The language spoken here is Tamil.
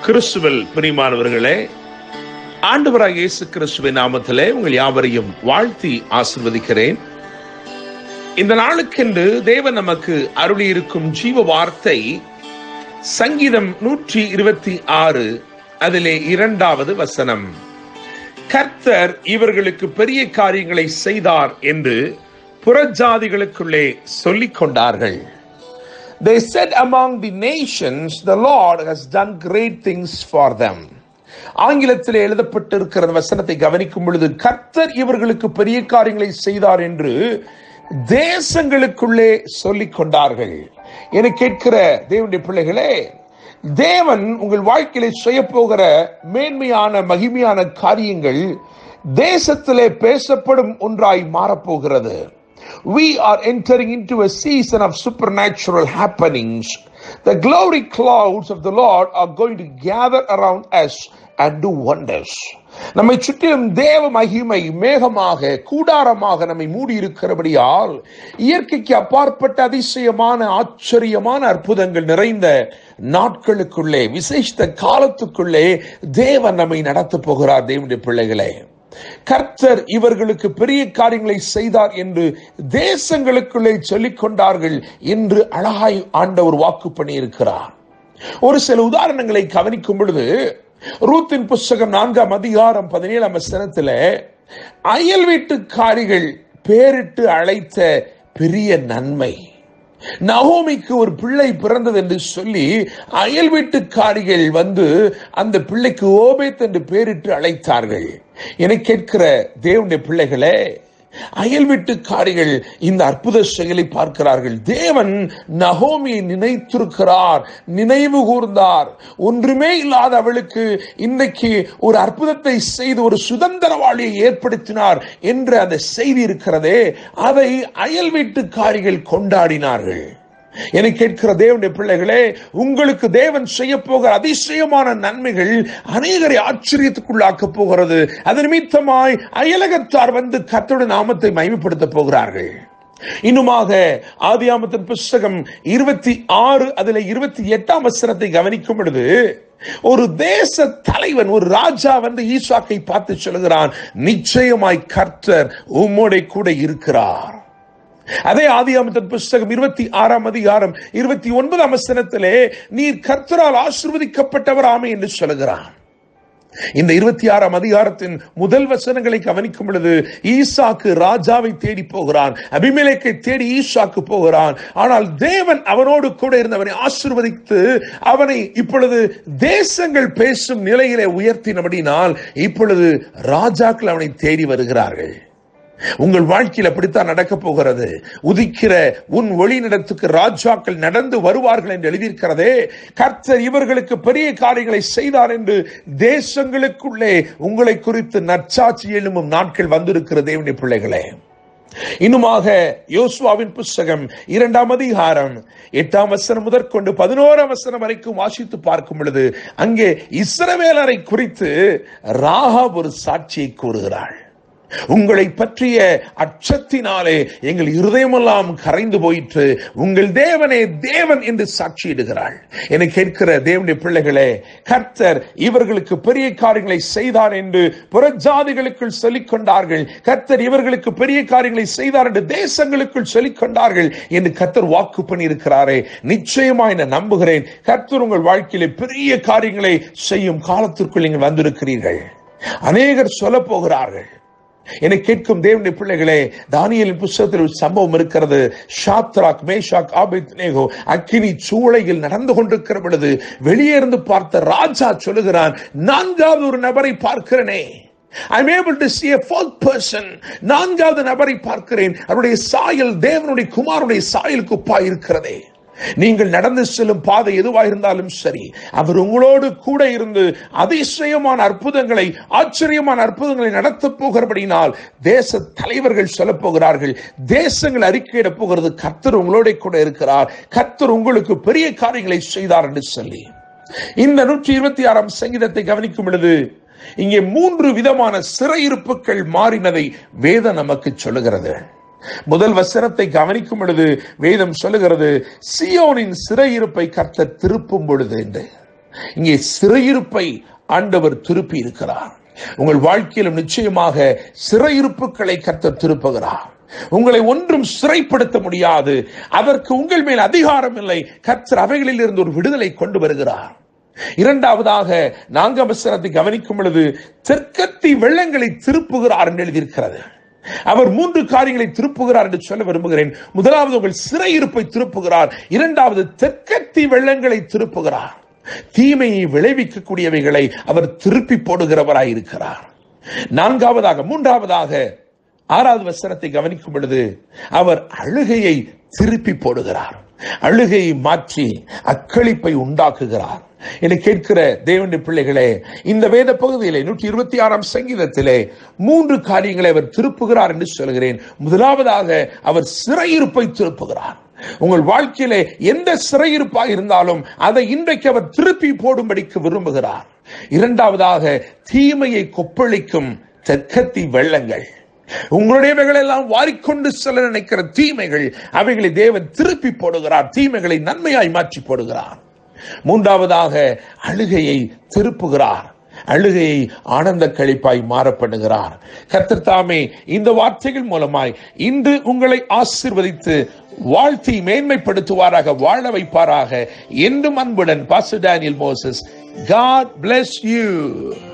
கிறிஸ்துவல் பிரிமானவர்களே ஆண்டவராக இயேசு கிறிஸ்துவின் நாமத்திலே உங்கள் யாவரையும் வாழ்த்தி ஆசிர்வதிக்கிறேன் இந்த நாளுக்கென்று தேவன் நமக்கு அருளி இருக்கும் ஜீவ வார்த்தை சங்கீதம் நூற்றி இருபத்தி ஆறு அதிலே இரண்டாவது வசனம் கர்த்தர் இவர்களுக்கு பெரிய காரியங்களை செய்தார் என்று புறஜாதிகளுக்குள்ளே சொல்லிக் கொண்டார்கள் They said among the nations, the Lord has done great things for them. ஆங்கிலத்தில் எழுதப்பட்டிருக்கிற வசனத்தை கவனிக்கும் பொழுது கர்த்தர் இவர்களுக்கு பெரிய காரியங்களை செய்தார் என்று தேசங்களுக்குள்ளே சொல்லிக் கொண்டார்கள் என கேட்கிற தேவனுடைய பிள்ளைகளே தேவன் உங்கள் வாழ்க்கையில செய்ய போகிற மேன்மையான மகிமையான காரியங்கள் தேசத்திலே பேசப்படும் ஒன்றாய் மாறப்போகிறது we are entering into a season of supernatural happenings. The glory clouds of the Lord are going to gather around us and do wonders. நம்மை சுற்றிலும் தேவ மகிமை மேகமாக கூடாரமாக நம்மை மூடி இருக்கிறபடியால் இயற்கைக்கு அப்பாற்பட்ட அதிசயமான ஆச்சரியமான அற்புதங்கள் நிறைந்த நாட்களுக்குள்ளே விசேஷித்த காலத்துக்குள்ளே தேவன் நம்மை நடத்தப் போகிறார் தேவனுடைய பிள்ளைகளே கர்த்தர் இவர்களுக்கு பெரிய காரியங்களை செய்தார் என்று தேசங்களுக்குள்ளே சொல்லிக் கொண்டார்கள் என்று அழகாய் ஆண்டவர் வாக்கு பண்ணியிருக்கிறார் ஒரு சில உதாரணங்களை கவனிக்கும் பொழுது ரூத்தின் புஸ்தகம் நான்காம் அதிகாரம் பதினேழாம் வசனத்துல அயல் வீட்டுக்காரிகள் பேரிட்டு அழைத்த பெரிய நன்மை நகோமிக்கு ஒரு பிள்ளை பிறந்தது என்று சொல்லி அயல் வீட்டுக்காரிகள் வந்து அந்த பிள்ளைக்கு ஓபேத் என்று பேரிட்டு அழைத்தார்கள் என கேட்கிற தேவனுடைய பிள்ளைகளே அயல் வீட்டுக்காரிகள் இந்த அற்புத செயலை பார்க்கிறார்கள் தேவன் நகோமியை நினைத்திருக்கிறார் நினைவு கூர்ந்தார் ஒன்றுமே இல்லாத அவளுக்கு இன்றைக்கு ஒரு அற்புதத்தை செய்து ஒரு சுதந்திரவாளியை ஏற்படுத்தினார் என்ற அந்த செய்தி இருக்கிறதே அதை அயல் வீட்டுக்காரிகள் கொண்டாடினார்கள் என கேட்கிற தேவனுடைய பிள்ளைகளே உங்களுக்கு தேவன் செய்ய போகிற அதிசயமான நன்மைகள் அநேகரை ஆச்சரியத்துக்குள்ளாக்க போகிறது அது நிமித்தமாய் அயலகத்தார் வந்து கத்தோட நாமத்தை மகிமைப்படுத்த போகிறார்கள் இன்னுமாக ஆதியாமத்தின் புஸ்தகம் இருபத்தி ஆறு அதுல இருபத்தி எட்டாம் வசனத்தை கவனிக்கும் பொழுது ஒரு தேச தலைவன் ஒரு ராஜா வந்து ஈசாக்கை பார்த்து சொல்லுகிறான் நிச்சயமாய் கர்த்தர் உம்மோட கூட இருக்கிறார் அதே ஆதியாமத்தின் புஸ்தகம் இருபத்தி ஆறாம் அதிகாரம் இருபத்தி ஒன்பதாம் வசனத்திலே நீர் கர்த்தரால் ஆசிர்வதிக்கப்பட்டவர் ஆமை என்று சொல்லுகிறான் இந்த இருபத்தி ஆறாம் அதிகாரத்தின் முதல் வசனங்களை கவனிக்கும் பொழுது ஈசாக்கு ராஜாவை தேடி போகிறான் அபிமேலேக்கை தேடி ஈசாக்கு போகிறான் ஆனால் தேவன் அவனோடு கூட இருந்தவனை ஆசிர்வதித்து அவனை இப்பொழுது தேசங்கள் பேசும் நிலையிலே உயர்த்தினபடினால் இப்பொழுது ராஜாக்கள் அவனை தேடி வருகிறார்கள் உங்கள் வாழ்க்கையில் அப்படித்தான் நடக்க போகிறது உதிக்கிற உன் ஒளி நடத்துக்கு ராஜாக்கள் நடந்து வருவார்கள் என்று எழுதியிருக்கிறதே கர்த்தர் இவர்களுக்கு பெரிய காரியங்களை செய்தார் என்று தேசங்களுக்குள்ளே உங்களை குறித்து நற்சாட்சி எழும்பும் நாட்கள் வந்திருக்கிற தேவனுடைய பிள்ளைகளே இன்னுமாக யோசுவாவின் புஸ்தகம் இரண்டாம் அதிகாரம் எட்டாம் வசனம் முதற்கொண்டு பதினோராம் வசனம் வரைக்கும் வாசித்து பார்க்கும் பொழுது அங்கே இஸ்ரவேலரை குறித்து ராகா ஒரு சாட்சியை கூறுகிறாள் உங்களை பற்றிய அச்சத்தினாலே எங்கள் இருதயமெல்லாம் கரைந்து போயிற்று உங்கள் தேவனே தேவன் என்று சாட்சியிடுகிறாள் என கேட்கிற தேவனுடைய பிள்ளைகளே கர்த்தர் இவர்களுக்கு பெரிய காரியங்களை செய்தார் என்று புறஜாதிகளுக்குள் சொல்லிக் கொண்டார்கள் கர்த்தர் இவர்களுக்கு பெரிய காரியங்களை செய்தார் என்று தேசங்களுக்குள் சொல்லிக் கொண்டார்கள் என்று கர்த்தர் வாக்கு பண்ணியிருக்கிறாரே நிச்சயமா என நம்புகிறேன் கர்த்தர் உங்கள் வாழ்க்கையிலே பெரிய காரியங்களை செய்யும் காலத்திற்குள் நீங்கள் வந்திருக்கிறீர்கள் அநேகர் சொல்ல போகிறார்கள் என கேட்கும் தேவனுடைய பிள்ளைகளே தானியலின் புஸ்தகத்தில் ஒரு சம்பவம் இருக்கிறது ஷாத்ராக் மேஷாக் ஆபித்னேகோ அக்கினி சூளையில் நடந்து கொண்டிருக்கிற பொழுது வெளியே இருந்து பார்த்த ராஜா சொல்லுகிறான் நான்காவது ஒரு நபரை பார்க்கிறனே I'm able to see a fourth person. நான்காவது நபரை பார்க்கிறேன் அவருடைய சாயல் தேவனுடைய குமாரனுடைய சாயலுக்கு ஒப்பா இருக்கிறதே நீங்கள் நடந்து செல்லும் பாதை எதுவாக இருந்தாலும் சரி அவர் உங்களோடு கூட இருந்து அதிசயமான அற்புதங்களை ஆச்சரியமான அற்புதங்களை நடத்த போகிறபடினால் தேச தலைவர்கள் சொல்ல போகிறார்கள் தேசங்கள் அறிக்கையிட போகிறது கர்த்தர் உங்களோட கூட இருக்கிறார் கர்த்தர் உங்களுக்கு பெரிய காரியங்களை செய்தார் என்று சொல்லி இந்த நூற்றி இருபத்தி ஆறாம் சங்கீதத்தை கவனிக்கும் பொழுது இங்கே மூன்று விதமான சிறையிருப்புகள் மாறினதை வேதம் நமக்கு சொல்லுகிறது முதல் வசனத்தை கவனிக்கும் பொழுது வேதம் சொல்லுகிறது சியோனின் சிறையிருப்பை கர்த்தர் திருப்பும் பொழுது என்று இங்கே சிறையிருப்பை ஆண்டவர் திருப்பி இருக்கிறார் உங்கள் வாழ்க்கையிலும் நிச்சயமாக சிறையிருப்புகளை கர்த்தர் திருப்புகிறார் உங்களை ஒன்றும் சிறைப்படுத்த முடியாது அதற்கு உங்கள் மேல் அதிகாரம் இல்லை கர்த்தர் அவைகளில் இருந்து ஒரு விடுதலை கொண்டு வருகிறார் இரண்டாவதாக நான்காம் வசனத்தை கவனிக்கும் பொழுது தெற்கத்தி வெள்ளங்களை திருப்புகிறார் என்று எழுதியிருக்கிறது அவர் மூன்று காரியங்களை திருப்புகிறார் என்று சொல்ல விரும்புகிறேன் முதலாவது உங்கள் சிறையிருப்பை திருப்புகிறார் இரண்டாவது தெற்கத்தி வெள்ளங்களை திருப்புகிறார் தீமையை விளைவிக்கக்கூடியவைகளை அவர் திருப்பி போடுகிறவராய் இருக்கிறார் நான்காவதாக மூன்றாவதாக ஆறாவது வசனத்தை கவனிக்கும் பொழுது அவர் அழுகையை திருப்பி போடுகிறார் அழுகையை மாற்றி அக்களிப்பை உண்டாக்குகிறார் என கேட்கிற தேவனுடைய பிள்ளைகளே இந்த வேத பகுதியிலே நூற்றி இருபத்தி ஆறாம் சங்கீதத்திலே மூன்று காரியங்களை அவர் திருப்புகிறார் என்று சொல்கிறேன் முதலாவதாக அவர் சிறையிருப்பை திருப்புகிறார் உங்கள் வாழ்க்கையிலே எந்த சிறையிருப்பாக இருந்தாலும் அதை இன்றைக்கு அவர் திருப்பி போடும்படிக்கு விரும்புகிறார் இரண்டாவதாக தீமையை கொப்பளிக்கும் தெற்கத்தி வெள்ளங்கள் உங்களுடையவைகள் எல்லாம் வாரிக்கொண்டு செல்ல நினைக்கிற தீமைகள் அவைகளை தேவன் திருப்பி போடுகிறார் தீமைகளை நன்மையாய் மாற்றி போடுகிறார் மூன்றாவதாக அழுகையை திருப்புகிறார் அழுகையை ஆனந்த கழிப்பாய் மாறப்படுகிறார் கர்த்தர் தாமே இந்த வார்த்தைகள் மூலமாய் இன்று உங்களை ஆசிர்வதித்து வாழ்த்தி மேன்மைப்படுத்துவாராக வாழ வைப்பாராக என்றும் அன்புடன் பாச Daniel Moses God bless you